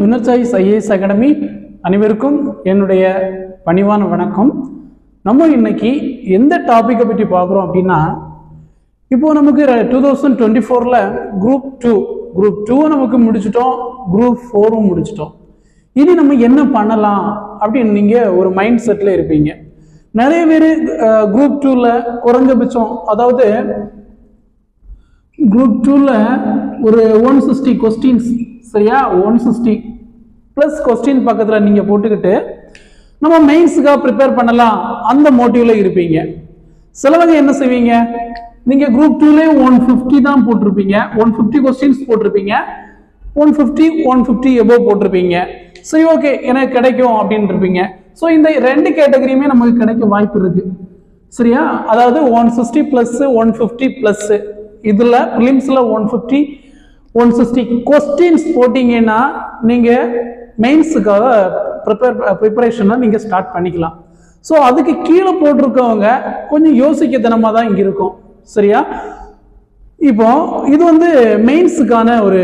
வினர் choice IAS academy அனைவருக்கும் என்னுடைய பணிவான வணக்கம் நம்ம இன்னைக்கு எந்த டாப்பிக்கை பற்றி பார்க்குறோம் அப்படின்னா இப்போ நமக்கு டூ தௌசண்ட் டுவெண்ட்டி ஃபோரில் குரூப் டூ குரூப் டூவை நமக்கு முடிச்சிட்டோம் குரூப் ஃபோரும் முடிச்சிட்டோம் இனி நம்ம என்ன பண்ணலாம் அப்படின்னு நீங்கள் ஒரு மைண்ட் செட்டில் இருப்பீங்க நிறைய பேர் குரூப் டூவில் குறைஞ்சபட்சம் அதாவது குரூப் டூவில் ஒரு ஒன் சிக்ஸ்டி கொஸ்டின்ஸ் சரியா ஒன் சிக்ஸ்டி ப்ளஸ் கொஸ்டின் பக்கத்தில் நீங்கள் போட்டுக்கிட்டு நம்ம மெயின்ஸுக்காக ப்ரிப்பேர் பண்ணலாம் அந்த மோட்டிவில் இருப்பீங்க சிலவங்க என்ன செய்வீங்க நீங்கள் குரூப் டூலே ஒன் ஃபிஃப்டி தான் போட்டிருப்பீங்க ஒன் ஃபிஃப்டி கொஸ்டின்ஸ் போட்டிருப்பீங்க one fifty one fifty above போட்டிருப்பீங்க சரி ஓகே எனக்கு கிடைக்கும் அப்படின்னு இருப்பீங்க ஸோ இந்த ரெண்டு கேட்டகரியுமே நமக்கு கிடைக்க வாய்ப்பு இருக்கு சரியா அதாவது one sixty plus one fifty plus இதில் ப்ரிலிம்ஸில் one fifty one sixty questions போட்டிங்கன்னா நீங்கள் மெயின்ஸுக்காக ப்ரிப்பேர் ப்ரிப்பரேஷனை நீங்கள் ஸ்டார்ட் பண்ணிக்கலாம் ஸோ அதுக்கு கீழே போட்டிருக்கவங்க கொஞ்சம் யோசிக்கத்தனமாக தான் இங்கே இருக்கும் சரியா இப்போ இது வந்து மெயின்ஸுக்கான ஒரு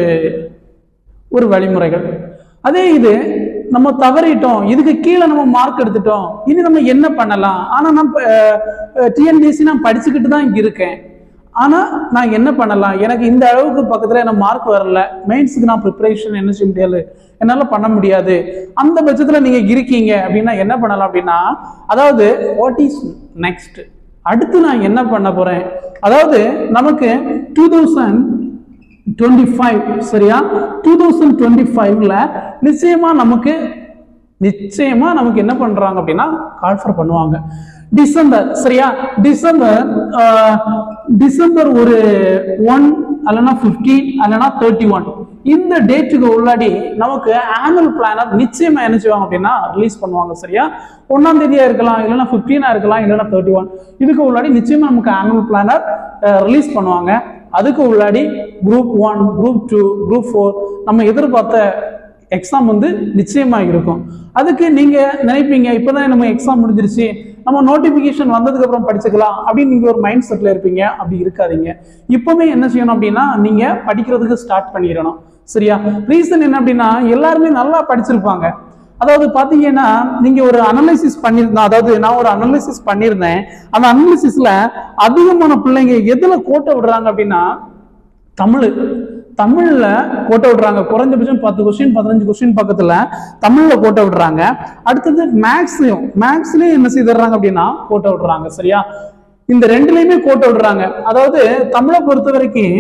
ஒரு வழிமுறைகள் அதே இது நம்ம தவறிட்டோம் இதுக்கு கீழே நம்ம மார்க் எடுத்துட்டோம் இனி நம்ம என்ன பண்ணலாம் ஆனா நான் டிஎன்பிஎஸ்சி நான் படிச்சுக்கிட்டு தான் இங்க இருக்கேன் ஆனா நான் என்ன பண்ணலாம் எனக்கு இந்த அளவுக்கு பக்கத்துல எனக்கு மார்க் வரல மெயின்ஸுக்கு நான் ப்ரிப்பரேஷன் என்ன செய்ய முடியாது என்னால பண்ண முடியாது அந்த பட்சத்துல நீங்க இருக்கீங்க அப்படின்னா என்ன பண்ணலாம் அப்படின்னா அதாவது வாட் இஸ் நெக்ஸ்ட் அடுத்து நான் என்ன பண்ண போறேன் அதாவது நமக்கு டூ தௌசண்ட் டுவெண்ட்டி ஃபைவ் சரியா டூ தௌசண்ட் டுவெண்ட்டி ஃபைவ்ல நிச்சயமா நமக்கு நிச்சயமா நமக்கு என்ன பண்றாங்க அப்படின்னா கால்ஃபர் பண்ணுவாங்க டிசம்பர் சரியா டிசம்பர் ஆஹ், டிசம்பர் ஒரு ஒன் அல்லனா ஃபிஃப்டீன் அல்லனா தேர்ட்டி ஒன் இந்த டேட்டுக்கு உள்ளாடி நமக்கு ஆனுவல் பிளானர் நிச்சயமா என்ன செய்வாங்க அப்படின்னா ரிலீஸ் பண்ணுவாங்க சரியா ஒன்னாம் தேதியா இருக்கலாம் இல்லைன்னா ஃபிஃப்டீனா இருக்கலாம் இல்லைன்னா தேர்ட்டி ஒன் இதுக்கு உள்ளாடி நிச்சயமா நமக்கு ஆனுவல் பிளானர் ரிலீஸ் பண்ணுவாங்க அதுக்கு உள்ளாடி group one group two group four நம்ம எதிர்பார்த்த எக்ஸாம் வந்து நிச்சயமா இருக்கும் அதுக்கு நீங்க நினைப்பீங்க இப்பதான் நம்ம எக்ஸாம் முடிஞ்சிருச்சு நம்ம நோட்டிபிகேஷன் வந்ததுக்கு அப்புறம் படிச்சுக்கலாம் அப்படின்னு நீங்க ஒரு மைண்ட் செட்ல இருப்பீங்க அப்படி இருக்காதீங்க இப்பவுமே என்ன செய்யணும் அப்படின்னா நீங்க படிக்கிறதுக்கு ஸ்டார்ட் பண்ணிடணும் சரியா ரீசன் என்ன அப்படின்னா எல்லாருமே நல்லா படிச்சிருப்பாங்க அதாவது பாத்தீங்கன்னா நீங்க ஒரு அனலைசிஸ் பண்ணிருந்தா அதாவது நான் ஒரு அனலைசிஸ் பண்ணியிருந்தேன் அந்த அனலைசிஸ்ல அதிகமான பிள்ளைங்க எதுல கோட்டை விடுறாங்க அப்படின்னா தமிழ் தமிழ்ல கோட்டை விடுறாங்க குறைஞ்சபட்சம் பத்து கொஸ்டின் பதினஞ்சு கொஸ்டின் பக்கத்துல தமிழ்ல கோட்டை விடுறாங்க அடுத்தது மேக்ஸ்லயும் மேக்ஸ்லயும் என்ன செய்துறாங்க அப்படின்னா கோட்டை விடுறாங்க சரியா இந்த ரெண்டுலயுமே கோட்டை விடுறாங்க அதாவது தமிழை பொறுத்த வரைக்கும்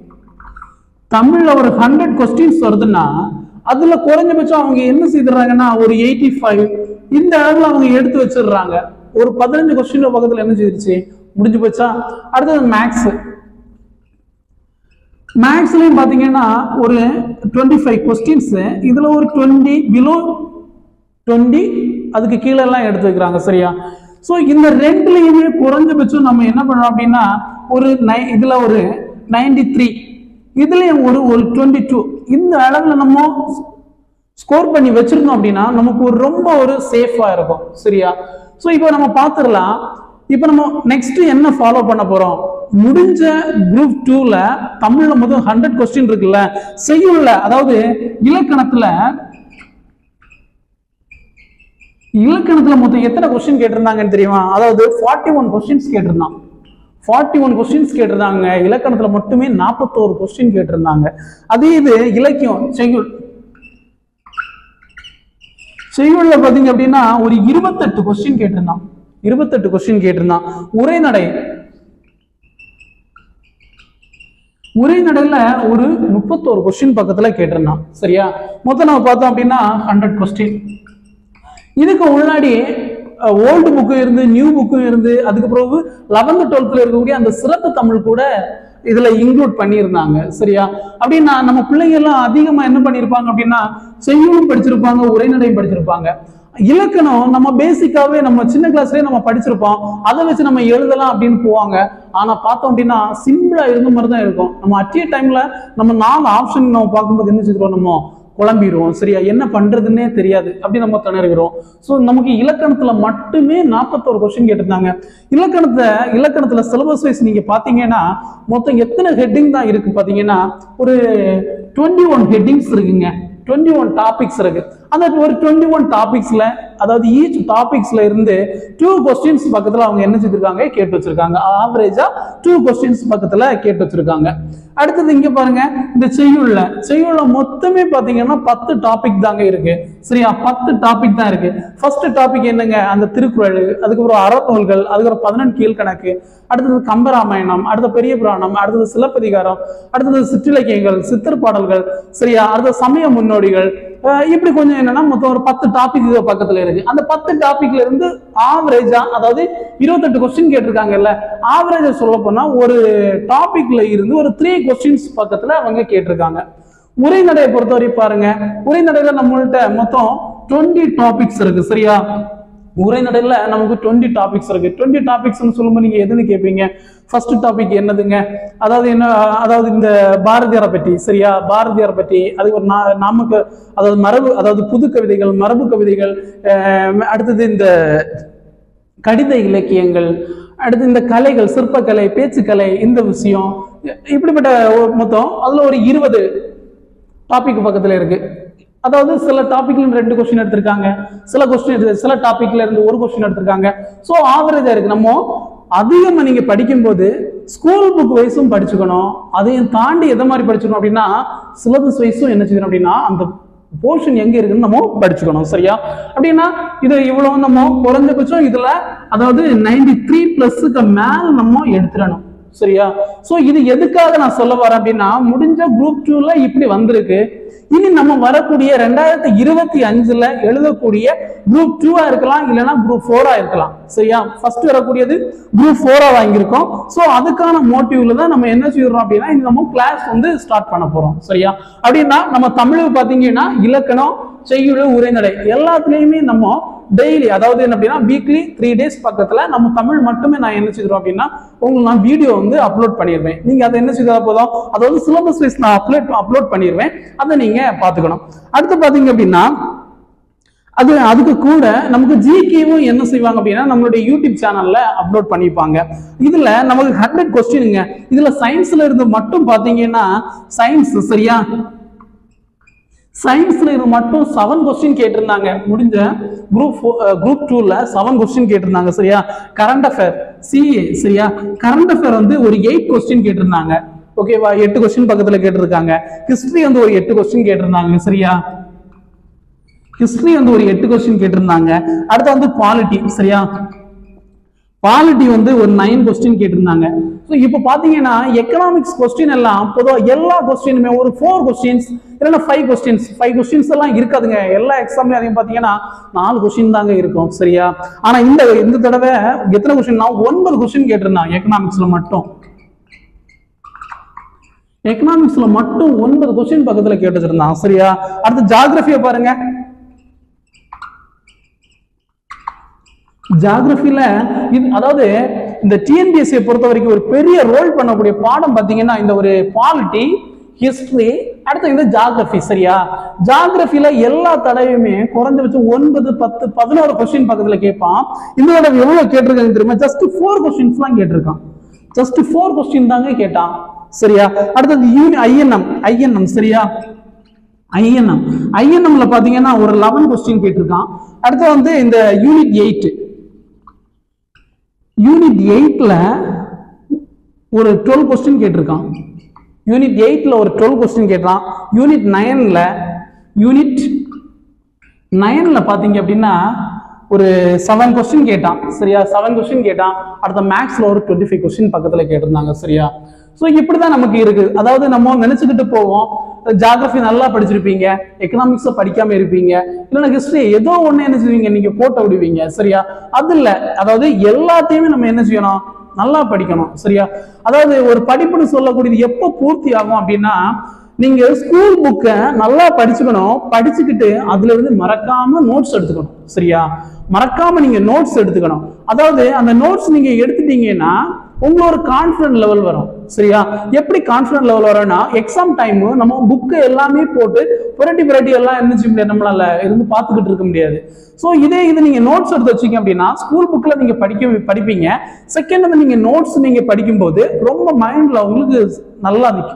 தமிழ்ல ஒரு ஹண்ட்ரட் கொஸ்டின்ஸ் வருதுன்னா அதுல குறைஞ்சபட்சம் அவங்க என்ன செய்துறாங்கன்னா ஒரு எயிட்டி ஃபைவ் இந்த அளவுல அவங்க எடுத்து வச்சிடுறாங்க ஒரு பதினஞ்சு கொஸ்டின் பக்கத்துல என்ன செய்திருச்சு முடிஞ்சு போச்சா அடுத்தது மேக்ஸ் மேக்ஸ்லயும் பாத்தீங்கன்னா ஒரு டுவெண்ட்டி ஃபைவ் கொஸ்டின்ஸ் இதுல ஒரு டுவெண்ட்டி பிலோ டுவெண்ட்டி அதுக்கு கீழே எல்லாம் எடுத்து வைக்கிறாங்க சரியா ஸோ இந்த ரெண்டுலையுமே குறைஞ்சபட்சம் நம்ம என்ன பண்ணோம் அப்படின்னா ஒரு நை இதுல ஒரு நைன்டி த்ரீ இதுலயும் ஒரு ஒரு டுவெண்ட்டி டூ இந்த அளவுல நம்ம ஸ்கோர் பண்ணி வச்சிருந்தோம் அப்படின்னா நமக்கு ஒரு ரொம்ப ஒரு சேஃபா இருக்கும் சரியா ஸோ இப்போ நம்ம பார்த்துடலாம் இப்போ நம்ம நெக்ஸ்ட் என்ன ஃபாலோ பண்ண போறோம் முடிஞ்ச குரூப் டூல தமிழ்ல முதல் ஹண்ட்ரட் கொஸ்டின் இருக்குல்ல செய்யுள்ள அதாவது இலக்கணத்துல இலக்கணத்துல மொத்தம் எத்தனை கொஸ்டின் கேட்டிருந்தாங்கன்னு தெரியுமா அதாவது ஃபார்ட்டி ஒன் கொஸ்டின்ஸ் கேட்டிருந்தான் ஃபார்ட்டி ஒன் கொஸ்டின்ஸ் கேட்டிருந்தாங்க இலக்கணத்துல மட்டுமே நாற்பத்தோரு கொஸ்டின் கேட்டிருந்தாங்க அதே இது இலக்கியம் செய்யுள் செய்யுள்ல பாத்தீங்க அப்படின்னா ஒரு இருபத்தெட்டு கொஸ்டின் கேட்டிருந்தான் இருபத்தெட்டு கொஸ்டின் கேட்டிருந்தான் உரைநடை உரைநடையில ஒரு முப்பத்தோரு கொஸ்டின் பக்கத்துல கேட்டிருந்தான் சரியா மொத்தம் நம்ம பார்த்தோம் அப்படின்னா ஹண்ட்ரட் கொஸ்டின் இதுக்கு முன்னாடி ஓல்டு புக்கும் இருந்து நியூ புக்கும் இருந்து அதுக்கு பிறகு லெவன்த் டுவெல்த்ல இருக்கக்கூடிய அந்த சிறப்பு தமிழ் கூட இதுல இன்க்ளூட் பண்ணியிருந்தாங்க சரியா அப்படின்னா நம்ம பிள்ளைங்க எல்லாம் அதிகமா என்ன பண்ணியிருப்பாங்க அப்படின்னா செய்யுளும் படிச்சிருப்பாங்க உரைநடையும் படிச்சிருப்பாங்க இலக்கணம் நம்ம பேசிக்காவே நம்ம சின்ன கிளாஸ்லயே நம்ம படிச்சிருப்போம் அதை வச்சு நம்ம எழுதலாம் அப்படின்னு போவாங்க ஆனா பார்த்தோம் அப்படின்னா சிம்பிளா இருந்த மாதிரி தான் இருக்கும் நம்ம அட்டிய டைம்ல நம்ம நாலு ஆப்ஷன் நம்ம பார்க்கும்போது என்ன செய்கிறோம் நம்ம குழம்பிடுவோம் சரியா என்ன பண்றதுன்னே தெரியாது அப்படி நம்ம திணறுகிறோம் ஸோ நமக்கு இலக்கணத்துல மட்டுமே நாற்பத்தோரு கொஸ்டின் கேட்டிருந்தாங்க இலக்கணத்தை இலக்கணத்துல சிலபஸ் வைஸ் நீங்க பாத்தீங்கன்னா மொத்தம் எத்தனை ஹெட்டிங் தான் இருக்கு பாத்தீங்கன்னா ஒரு டுவெண்ட்டி ஒன் ஹெட்டிங்ஸ் இருக்குங்க டுவெண்ட்டி ஒன் டாபிக்ஸ் இருக்கு அந்த ஒரு டுவெண்ட்டி ஒன் டாபிக்ஸ்ல அதாவது ஈச் டாபிக்ஸ்ல இருந்து டூ கொஸ்டின்ஸ் பக்கத்துல அவங்க என்ன செஞ்சிருக்காங்க கேட்டு வச்சிருக்காங்க ஆவரேஜா டூ கொஸ்டின்ஸ் பக்கத்துல கேட்டு வச்சிருக்காங்க அடுத்தது இங்க பாருங்க இந்த செய்யுள்ள செய்யுள்ள மொத்தமே பாத்தீங்கன்னா பத்து டாபிக் தாங்க இருக்கு சரியா பத்து டாபிக் தான் இருக்கு ஃபர்ஸ்ட் டாபிக் என்னங்க அந்த திருக்குறள் அதுக்கப்புறம் அறநூல்கள் அதுக்கப்புறம் பதினெண்டு கீழ்கணக்கு அடுத்தது கம்பராமாயணம் அடுத்த பெரிய புராணம் அடுத்தது சிலப்பதிகாரம் அடுத்தது சிற்றிலக்கியங்கள் சித்தர் பாடல்கள் சரியா அடுத்த சமய முன்னோடிகள் அஹ் இப்படி கொஞ்சம் என்னன்னா மொத்தம் ஒரு பத்து டாபிக் பக்கத்துல இருக்கு அந்த பத்து டாபிக்ல இருந்து ஆவரேஜா அதாவது இருபத்தெட்டு கொஸ்டின் கேட்டிருக்காங்கல்ல ஆவரேஜா சொல்ல போனா ஒரு டாபிக்ல இருந்து ஒரு த்ரீ கொஸ்டின்ஸ் பக்கத்துல அவங்க கேட்டிருக்காங்க உரைநடையை பொறுத்தவரை பாருங்க உரைநடையில நம்மள்ட்ட மொத்தம் டுவெண்ட்டி டாபிக்ஸ் இருக்கு சரியா உரைநடையில நமக்கு டுவெண்ட்டி டாபிக்ஸ் இருக்கு டுவெண்ட்டி டாபிக்ஸ்னு சொல்லும்போது நீங்க எதுன்னு கேட்பீங்க ஃபர்ஸ்ட் டாபிக் என்னதுங்க அதாவது என்ன அதாவது இந்த பாரதியாரை பற்றி சரியா பாரதியாரை பற்றி அது ஒரு நா- நமக்கு அதாவது மரபு அதாவது புது கவிதைகள் மரபு கவிதைகள் அஹ் அடுத்தது இந்த கடித இலக்கியங்கள் அடுத்து இந்த கலைகள் சிற்பக்கலை பேச்சுக்கலை இந்த விஷயம் இப்படிப்பட்ட ஒரு மொத்தம் அதுல ஒரு இருபது டாபிக் பக்கத்துல இருக்கு அதாவது சில டாபிக்ல இருந்து ரெண்டு கொஸ்டின் எடுத்திருக்காங்க சில கொஸ்டின் சில டாபிக்ல இருந்து ஒரு கொஸ்டின் எடுத்திருக்காங்க ஸோ ஆவரேஜா இருக்கு நம்ம அதிகமா நீங்க படிக்கும்போது ஸ்கூல் புக் வைஸும் படிச்சுக்கணும் அதையும் தாண்டி எதை மாதிரி படிச்சுக்கணும் அப்படின்னா சிலபஸ் வைஸும் என்ன செய்யணும் அப்படின்னா அந்த போர்ஷன் எங்க இருக்குன்னு நம்ம படிச்சுக்கணும் சரியா அப்படின்னா இது இவ்வளவு நம்ம குறைஞ்சபட்சம் இதுல அதாவது நைன்டி த்ரீ பிளஸ்க்கு மேல நம்ம எடுத்துடணும் சரியா சோ இது எதுக்காக நான் சொல்ல வரேன் அப்படின்னா முடிஞ்ச குரூப் டூல இப்படி வந்திருக்கு இனி நம்ம வரக்கூடிய ரெண்டாயிரத்தி இருபத்தி அஞ்சுல எழுதக்கூடிய குரூப் டூவா இருக்கலாம் இல்லைன்னா குரூப் ஃபோரா இருக்கலாம் சரியா ஃபர்ஸ்ட் வரக்கூடியது குரூப் ஃபோரா வாங்கியிருக்கோம் சோ அதுக்கான மோட்டிவ்ல தான் நம்ம என்ன செய்யறோம் அப்படின்னா இனி நம்ம கிளாஸ் வந்து ஸ்டார்ட் பண்ண போறோம் சரியா அப்படின்னா நம்ம தமிழ் பாத்தீங்கன்னா இலக்கணம் செய்யுள் உரைநடை எல்லாத்துலயுமே நம்ம டெய்லி அதாவது என்ன அப்படின்னா வீக்லி த்ரீ டேஸ் பக்கத்துல நம்ம தமிழ் மட்டுமே நான் என்ன செய்கிறோம் அப்படின்னா உங்களுக்கு நான் வீடியோ வந்து அப்லோட் பண்ணிடுவேன் நீங்க அதை என்ன செய்தா போதும் அதாவது சிலபஸ் வைஸ் நான் அப்லோட் அப்லோட் பண்ணிடுவேன் அதை நீங்க பாத்துக்கணும் அடுத்து பாத்தீங்க அப்படின்னா அது அதுக்கு கூட நமக்கு ஜிகேவும் என்ன செய்வாங்க அப்படின்னா நம்மளுடைய யூடியூப் சேனல்ல அப்லோட் பண்ணிப்பாங்க இதுல நமக்கு ஹண்ட்ரட் கொஸ்டினுங்க இதுல சயின்ஸ்ல இருந்து மட்டும் பாத்தீங்கன்னா சயின்ஸ் சரியா சயின்ஸ்ல இது மட்டும் செவன் கொஸ்டின் கேட்டிருந்தாங்க முடிஞ்ச குரூப் குரூப் டூல செவன் கொஸ்டின் கேட்டிருந்தாங்க சரியா கரண்ட் அஃபேர் சிஏ சரியா கரண்ட் அஃபேர் வந்து ஒரு எயிட் கொஸ்டின் கேட்டிருந்தாங்க ஓகேவா எட்டு கொஸ்டின் பக்கத்துல கேட்டிருக்காங்க ஹிஸ்டரி வந்து ஒரு எட்டு கொஸ்டின் கேட்டிருந்தாங்க சரியா ஹிஸ்டரி வந்து ஒரு எட்டு கொஸ்டின் கேட்டிருந்தாங்க அடுத்து வந்து பாலிட்டி சரியா பாலிட்டி வந்து ஒரு நைன் கொஸ்டின் கேட்டிருந்தாங்க ஸோ இப்போ பார்த்தீங்கன்னா எக்கனாமிக்ஸ் கொஸ்டின் எல்லாம் பொதுவாக எல்லா கொஸ்டினுமே ஒரு ஃபோர் கொஸ்டின்ஸ் இல்லைன்னா ஃபைவ் கொஸ்டின்ஸ் ஃபைவ் கொஸ்டின்ஸ் எல்லாம் இருக்காதுங்க எல்லா எக்ஸாம்லையும் அதிகம் பார்த்தீங்கன்னா நாலு கொஸ்டின் தாங்க இருக்கும் சரியா ஆனால் இந்த இந்த தடவை எத்தனை கொஸ்டின்னா ஒன்பது கொஸ்டின் கேட்டிருந்தாங்க எக்கனாமிக்ஸ்ல மட்டும் எக்கனாமிக்ஸ்ல மட்டும் ஒன்பது கொஸ்டின் பக்கத்துல கேட்டு வச்சிருந்தான் சரியா அடுத்து ஜாகிரபியை பாருங்க ஜாகிரபில இது அதாவது இந்த டிஎன்பிஎஸ்சியை பொறுத்த வரைக்கும் ஒரு பெரிய ரோல் பண்ணக்கூடிய பாடம் பாத்தீங்கன்னா இந்த ஒரு பாலிட்டி ஹிஸ்டரி அடுத்து இந்த ஜாகிரபி சரியா ஜாகிரபில எல்லா தடவையுமே குறைஞ்சபட்சம் ஒன்பது பத்து பதினோரு கொஸ்டின் பக்கத்துல கேட்பான் இந்த தடவை எவ்வளவு கேட்டிருக்காங்க தெரியுமா ஜஸ்ட் ஃபோர் கொஸ்டின்ஸ் தான் கேட்டிருக்கான் ஜஸ்ட் ஃபோர் கொஸ்டின் தாங்க கேட்டான் சரியா அடுத்தது யூனி ஐஎன்எம் ஐஎன்எம் சரியா ஐஎன்எம் ஐஎன்எம்ல பாத்தீங்கன்னா ஒரு லெவன் கொஸ்டின் கேட்டிருக்கான் அடுத்து வந்து இந்த யூனிட் எயிட் யூனிட் எயிட்ல ஒரு டுவெல் கொஸ்டின் கேட்டிருக்கான் யூனிட் எயிட்ல ஒரு டுவெல் கொஸ்டின் கேட்டான் யூனிட் நைன்ல யூனிட் நைன்ல பாத்தீங்க அப்படின்னா ஒரு செவன் கொஸ்டின் கேட்டான் சரியா செவன் கொஸ்டின் கேட்டான் அடுத்த மேக்ஸ்ல ஒரு டுவெண்ட்டி ஃபைவ் கொஸ்டின் பக்கத்துல கேட்டிருந்தாங்க சரியா ஸோ இப்படிதான் நமக்கு இருக்கு அதாவது நம்ம நினைச்சுக்கிட்டு போவோம் ஜாகிரபி நல்லா படிச்சிருப்பீங்க எக்கனாமிக்ஸை படிக்காம இருப்பீங்க இல்லைன்னா ஹிஸ்டரி ஏதோ ஒண்ணு என்ன செய்வீங்க நீங்க போட்ட விடுவீங்க சரியா அது இல்ல அதாவது எல்லாத்தையுமே நம்ம என்ன செய்யணும் நல்லா படிக்கணும் சரியா அதாவது ஒரு படிப்புன்னு சொல்லக்கூடியது எப்போ பூர்த்தி ஆகும் அப்படின்னா நீங்க ஸ்கூல் புக்கை நல்லா படிச்சுக்கணும் படிச்சுக்கிட்டு அதுல இருந்து மறக்காம நோட்ஸ் எடுத்துக்கணும் சரியா மறக்காம நீங்க நோட்ஸ் எடுத்துக்கணும் அதாவது அந்த நோட்ஸ் நீங்க எடுத்துட்டீங்கன்னா உங்களோட கான்ஃபிடன்ட் லெவல் வரும் சரியா எப்படி கான்ஃபிடன்ட் லெவல் வரும்னா எக்ஸாம் டைம் நம்ம புக்கு எல்லாமே போட்டு புரட்டி புரட்டி எல்லாம் என்ன செய்ய முடியாது நம்மளால இருந்து பார்த்துக்கிட்டு இருக்க முடியாது ஸோ இதே இது நீங்க நோட்ஸ் எடுத்து வச்சீங்க அப்படின்னா ஸ்கூல் புக்ல நீங்க படிக்க படிப்பீங்க செகண்ட் வந்து நீங்க நோட்ஸ் நீங்க படிக்கும்போது ரொம்ப மைண்ட்ல உங்களுக்கு நல்லா நிற்கும்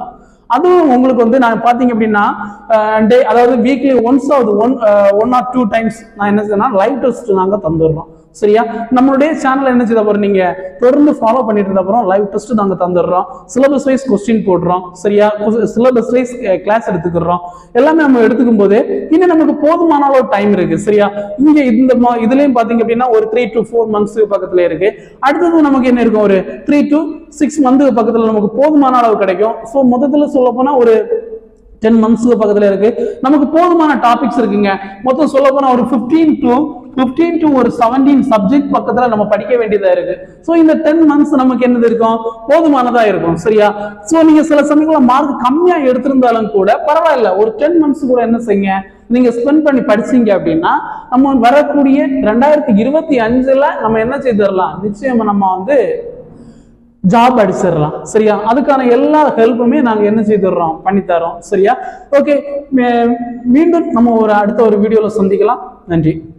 அதுவும் உங்களுக்கு வந்து நான் பாத்தீங்க அப்படின்னா டே அதாவது வீக்லி ஒன்ஸ் ஆகுது one one or two times நான் என்ன செய்யணும் லைவ் டெஸ்ட் நாங்க தந்துடுறோம் சரியா நம்மளுடைய சேனல் என்ன செய்த அப்புறம் நீங்க தொடர்ந்து ஃபாலோ பண்ணிட்டு இருந்த அப்புறம் லைவ் டெஸ்ட் நாங்க தந்துடுறோம் சிலபஸ் வைஸ் கொஸ்டின் போடுறோம் சரியா சிலபஸ் வைஸ் கிளாஸ் எடுத்துக்கிறோம் எல்லாமே நம்ம எடுத்துக்கும் போது இன்னும் நமக்கு போதுமான அளவு டைம் இருக்கு சரியா இங்க இந்த மா- இதுலயும் பாத்தீங்க அப்படின்னா ஒரு த்ரீ டு ஃபோர் மந்த்ஸ் பக்கத்துல இருக்கு அடுத்தது நமக்கு என்ன இருக்கும் ஒரு த்ரீ டு சிக்ஸ் மந்த் பக்கத்துல நமக்கு போதுமான அளவு கிடைக்கும் ஸோ மொத்தத்துல சொல்ல போனா ஒரு டென் மந்த்ஸ்க்கு பக்கத்துல இருக்கு நமக்கு போதுமான டாபிக்ஸ் இருக்குங்க மொத்தம் சொல்ல போனா ஒரு 15 டு 15 டு ஒரு 17 சப்ஜெக்ட் பக்கத்துல நம்ம படிக்க வேண்டியதா இருக்கு சோ இந்த டென் மந்த்ஸ் நமக்கு என்னது இருக்கும் போதுமானதா இருக்கும் சரியா சோ நீங்க சில சமயங்கள மார்க் கம்மியா எடுத்திருந்தாலும் கூட பரவாயில்ல ஒரு டென் மந்த்ஸ் கூட என்ன செய்யுங்க நீங்க ஸ்பெண்ட் பண்ணி படிச்சீங்க அப்படின்னா நம்ம வரக்கூடிய ரெண்டாயிரத்தி இருபத்தி அஞ்சுல நம்ம என்ன செய்திடலாம் நிச்சயமா நம்ம வந்து ஜாப் அடிச்சிடலாம் சரியா அதுக்கான எல்லா ஹெல்ப்புமே நாங்க என்ன செய்துடுறோம் பண்ணி தரோம் சரியா ஓகே மீண்டும் நம்ம ஒரு அடுத்த ஒரு வீடியோல சந்திக்கலாம் நன்றி